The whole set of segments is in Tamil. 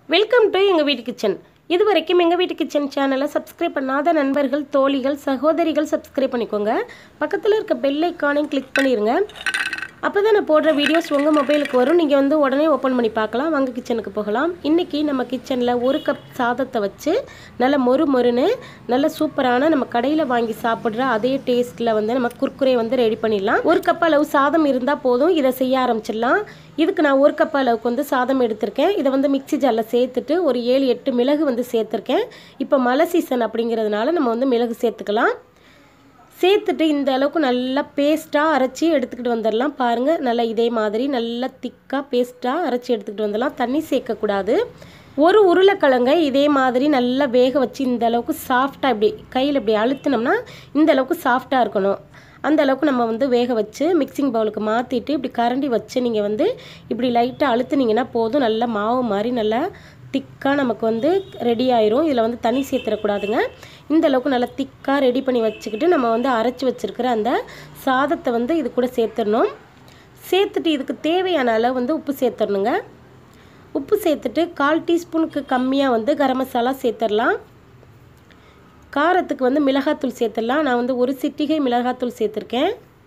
வெல்கம் டு எங்கள் வீட்டு கிச்சன் இது வரைக்கும் எங்கள் வீட்டு கிச்சன் சேனலை சப்ஸ்கிரைப் பண்ணாத நண்பர்கள் தோழிகள் சகோதரிகள் சப்ஸ்கிரைப் பண்ணிக்கோங்க பக்கத்தில் இருக்க பெல் ஐக்கானையும் கிளிக் பண்ணிடுங்க அப்போ தான் நான் போடுற வீடியோஸ் உங்கள் மொபைலுக்கு வரும் நீங்கள் வந்து உடனே ஓப்பன் பண்ணி பார்க்கலாம் வாங்க கிச்சனுக்கு போகலாம் இன்றைக்கி நம்ம கிச்சனில் ஒரு கப் சாதத்தை வச்சு நல்ல மொறு மொறுன்னு நல்ல சூப்பரான நம்ம கடையில் வாங்கி சாப்பிட்ற அதே டேஸ்ட்டில் வந்து நம்ம குர்குரே வந்து ரெடி பண்ணிடலாம் ஒரு கப் அளவு சாதம் இருந்தால் போதும் இதை செய்ய ஆரம்பிச்சிடலாம் இதுக்கு நான் ஒரு கப் அளவுக்கு வந்து சாதம் எடுத்திருக்கேன் இதை வந்து மிக்ஸி ஜாரில் சேர்த்துட்டு ஒரு ஏழு எட்டு மிளகு வந்து சேர்த்துருக்கேன் இப்போ மழை சீசன் அப்படிங்கிறதுனால நம்ம வந்து மிளகு சேர்த்துக்கலாம் சேர்த்துட்டு இந்த அளவுக்கு நல்லா பேஸ்ட்டாக அரைச்சி எடுத்துக்கிட்டு வந்துடலாம் பாருங்கள் நல்லா இதே மாதிரி நல்லா திக்காக பேஸ்ட்டாக அரைச்சி எடுத்துக்கிட்டு வந்துடலாம் தண்ணி சேர்க்கக்கூடாது ஒரு உருளைக்கிழங்கை இதே மாதிரி நல்லா வேக வச்சு இந்த அளவுக்கு சாஃப்டாக இப்படி கையில் இப்படி அழுத்தினோம்னா இந்த அளவுக்கு சாஃப்டாக இருக்கணும் அந்த அளவுக்கு நம்ம வந்து வேக வச்சு மிக்சிங் பவுலுக்கு மாற்றிட்டு இப்படி கரண்டி வச்சு நீங்கள் வந்து இப்படி லைட்டாக அழுத்துனீங்கன்னா போதும் நல்லா மாவு மாதிரி நல்லா திக்காக நமக்கு வந்து ரெடி ஆயிரும் இதில் வந்து தண்ணி சேர்த்துடக்கூடாதுங்க இந்த அளவுக்கு நல்லா திக்காக ரெடி பண்ணி வச்சுக்கிட்டு நம்ம வந்து அரைச்சி வச்சுருக்கிற அந்த சாதத்தை வந்து இது கூட சேர்த்துடணும் சேர்த்துட்டு இதுக்கு தேவையான அளவு வந்து உப்பு சேர்த்துடணுங்க உப்பு சேர்த்துட்டு கால் டீஸ்பூனுக்கு கம்மியாக வந்து கரம் மசாலா சேர்த்துடலாம் காரத்துக்கு வந்து மிளகாத்தூள் சேர்த்துடலாம் நான் வந்து ஒரு சிட்டிகை மிளகாத்தூள் சேர்த்துருக்கேன்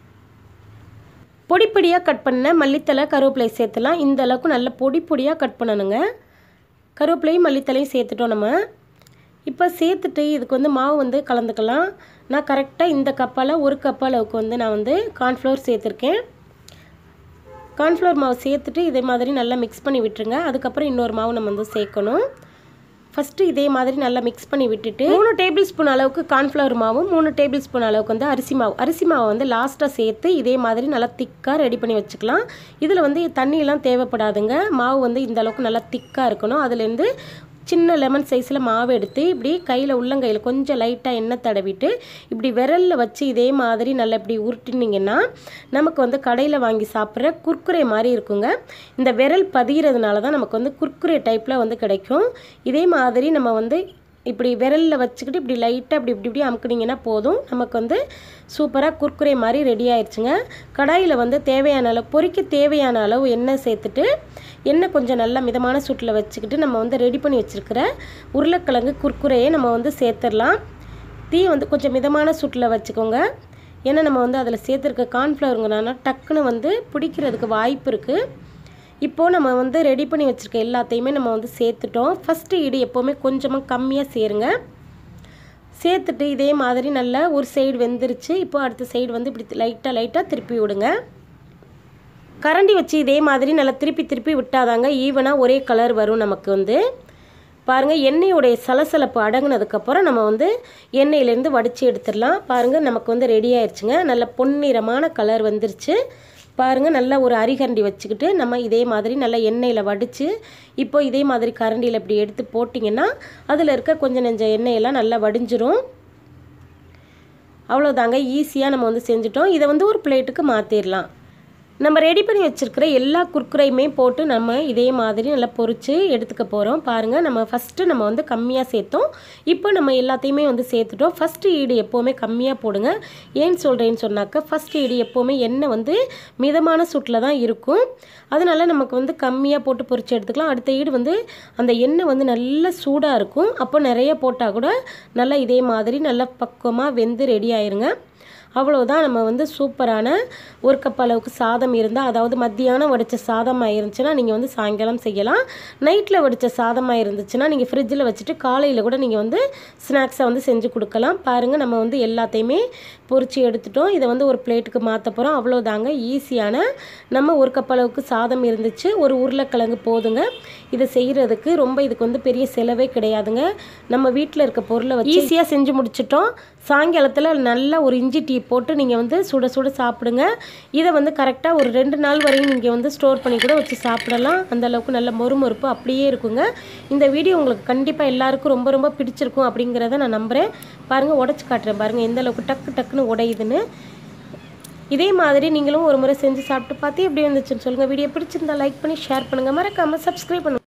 பொடி பொடியாக கட் பண்ண மல்லித்தலை கருவேப்பிலை சேர்த்துலாம் இந்த அளவுக்கு நல்ல பொடி பொடியாக கட் பண்ணணுங்க கருவேப்பிலையும் மல்லித்தலையும் சேர்த்துட்டோம் நம்ம இப்போ சேர்த்துட்டு இதுக்கு வந்து மாவு வந்து கலந்துக்கலாம் நான் கரெக்டாக இந்த கப்பால் ஒரு கப் அளவுக்கு வந்து நான் வந்து கார்ன்ஃப்ளவர் சேர்த்துருக்கேன் கார்ன்ஃப்ளவர் மாவு சேர்த்துட்டு இதே மாதிரி நல்லா மிக்ஸ் பண்ணி விட்டுருங்க அதுக்கப்புறம் இன்னொரு மாவு நம்ம வந்து சேர்க்கணும் ஃபஸ்ட்டு இதே மாதிரி நல்லா மிக்ஸ் பண்ணி விட்டுட்டு மூணு டேபிள் ஸ்பூன் அளவுக்கு கார்ன்ஃப்ளவர் மாவும் மூணு டேபிள் ஸ்பூன் அளவுக்கு வந்து அரிசி மாவு அரிசி மாவை வந்து லாஸ்ட்டாக சேர்த்து இதே மாதிரி நல்லா திக்காக ரெடி பண்ணி வச்சுக்கலாம் இதில் வந்து தண்ணியெல்லாம் தேவைப்படாதுங்க மாவு வந்து இந்த அளவுக்கு நல்லா திக்காக இருக்கணும் அதுலேருந்து சின்ன லெமன் சைஸில் மாவு எடுத்து இப்படி கையில் உள்ளங்கையில் கொஞ்சம் லைட்டாக எண்ணெய் தடவிட்டு இப்படி விரலில் வச்சு இதே மாதிரி நல்லா இப்படி உருட்டினீங்கன்னா நமக்கு வந்து கடையில் வாங்கி சாப்பிட்ற குர்குரே மாதிரி இருக்குங்க இந்த விரல் பதிகிறதுனால தான் நமக்கு வந்து குர்குரே டைப்பில் வந்து கிடைக்கும் இதே மாதிரி நம்ம வந்து இப்படி விரலில் வச்சுக்கிட்டு இப்படி லைட்டாக இப்படி இப்படி இப்படி அமுக்குனிங்கன்னா போதும் நமக்கு வந்து சூப்பராக குர்குரே மாதிரி ரெடி ஆயிடுச்சுங்க கடாயில் வந்து தேவையான அளவு பொரிக்க தேவையான அளவு எண்ணெய் சேர்த்துட்டு எண்ணெய் கொஞ்சம் நல்லா மிதமான சூட்டில் வச்சுக்கிட்டு நம்ம வந்து ரெடி பண்ணி வச்சுருக்கிற உருளைக்கிழங்கு குர்குரையை நம்ம வந்து சேர்த்துடலாம் தீ வந்து கொஞ்சம் மிதமான சூட்டில் வச்சுக்கோங்க ஏன்னா நம்ம வந்து அதில் சேர்த்துருக்க கார்ன்ஃப்ளவருங்கனால டக்குன்னு வந்து பிடிக்கிறதுக்கு வாய்ப்பு இருக்குது இப்போது நம்ம வந்து ரெடி பண்ணி வச்சுருக்க எல்லாத்தையுமே நம்ம வந்து சேர்த்துட்டோம் ஃபஸ்ட்டு இடி எப்போவுமே கொஞ்சமாக கம்மியாக சேருங்க சேர்த்துட்டு இதே மாதிரி நல்லா ஒரு சைடு வெந்துருச்சு இப்போ அடுத்த சைடு வந்து இப்படி லைட்டாக லைட்டாக திருப்பி விடுங்க கரண்டி வச்சு இதே மாதிரி நல்லா திருப்பி திருப்பி விட்டாதாங்க ஈவனாக ஒரே கலர் வரும் நமக்கு வந்து பாருங்கள் எண்ணெயோடைய சலசலப்பு அடங்கினதுக்கப்புறம் நம்ம வந்து எண்ணெயிலேருந்து வடித்து எடுத்துடலாம் பாருங்கள் நமக்கு வந்து ரெடி ஆயிடுச்சுங்க நல்ல பொன்னிறமான கலர் வந்துருச்சு பாருங்கள் நல்லா ஒரு அரிகரண்டி வச்சுக்கிட்டு நம்ம இதே மாதிரி நல்லா எண்ணெயில் வடித்து இப்போ இதே மாதிரி கரண்டியில் இப்படி எடுத்து போட்டிங்கன்னா அதில் இருக்க கொஞ்சம் நெஞ்ச எண்ணெயெல்லாம் நல்லா வடிஞ்சிரும் அவ்வளோதாங்க ஈஸியாக நம்ம வந்து செஞ்சுட்டோம் இதை வந்து ஒரு பிளேட்டுக்கு மாற்றிடலாம் நம்ம ரெடி பண்ணி வச்சுருக்கிற எல்லா குர்க்குரையுமே போட்டு நம்ம இதே மாதிரி நல்லா பொரித்து எடுத்துக்க போகிறோம் பாருங்கள் நம்ம ஃபஸ்ட்டு நம்ம வந்து கம்மியாக சேர்த்தோம் இப்போ நம்ம எல்லாத்தையுமே வந்து சேர்த்துட்டோம் ஃபஸ்ட்டு ஈடு எப்போவுமே கம்மியாக போடுங்க ஏன்னு சொல்கிறேன்னு சொன்னாக்க ஃபஸ்ட்டு ஈடு எப்போவுமே எண்ணெய் வந்து மிதமான சூட்டில் தான் இருக்கும் அதனால் நமக்கு வந்து கம்மியாக போட்டு பொரித்து எடுத்துக்கலாம் அடுத்த ஈடு வந்து அந்த எண்ணெய் வந்து நல்ல சூடாக இருக்கும் அப்போ நிறைய போட்டால் கூட நல்லா இதே மாதிரி நல்லா பக்குவமாக வெந்து ரெடி ஆயிருங்க அவ்வளோதான் நம்ம வந்து சூப்பரான ஒரு கப் அளவுக்கு சாதம் இருந்தால் அதாவது மத்தியானம் வடித்த சாதமாக இருந்துச்சுன்னா நீங்கள் வந்து சாயங்காலம் செய்யலாம் நைட்டில் வடித்த சாதமாக இருந்துச்சுன்னா நீங்கள் ஃப்ரிட்ஜில் வச்சுட்டு காலையில் கூட நீங்கள் வந்து ஸ்நாக்ஸை வந்து செஞ்சு கொடுக்கலாம் பாருங்கள் நம்ம வந்து எல்லாத்தையுமே பொரித்து எடுத்துட்டோம் இதை வந்து ஒரு பிளேட்டுக்கு மாற்ற போகிறோம் அவ்வளோதாங்க ஈஸியான நம்ம ஒரு கப் அளவுக்கு சாதம் இருந்துச்சு ஒரு உருளைக்கிழங்கு போதுங்க இதை செய்கிறதுக்கு ரொம்ப இதுக்கு வந்து பெரிய செலவே கிடையாதுங்க நம்ம வீட்டில் இருக்க பொருளை வச்சு ஈஸியாக செஞ்சு முடிச்சிட்டோம் சாயங்காலத்தில் நல்ல ஒரு இஞ்சி டீ போட்டு நீங்கள் வந்து சுட சுட சாப்பிடுங்க இதை வந்து கரெக்டாக ஒரு ரெண்டு நாள் வரையும் நீங்கள் வந்து ஸ்டோர் பண்ணி கூட வச்சு சாப்பிடலாம் அந்த அளவுக்கு நல்ல மொறுமொறுப்பு அப்படியே இருக்குங்க இந்த வீடியோ உங்களுக்கு கண்டிப்பாக எல்லாருக்கும் ரொம்ப ரொம்ப பிடிச்சிருக்கும் அப்படிங்கிறத நான் நம்புகிறேன் பாருங்கள் உடச்சி காட்டுறேன் பாருங்கள் எந்த அளவுக்கு டக்கு டக்குன்னு உடையுதுன்னு இதே மாதிரி நீங்களும் ஒரு முறை செஞ்சு சாப்பிட்டு பார்த்து எப்படி வந்துச்சுன்னு சொல்லுங்கள் வீடியோ பிடிச்சிருந்தா லைக் பண்ணி ஷேர் பண்ணுங்கள் மறக்காமல் சப்ஸ்கிரைப் பண்ணுங்கள்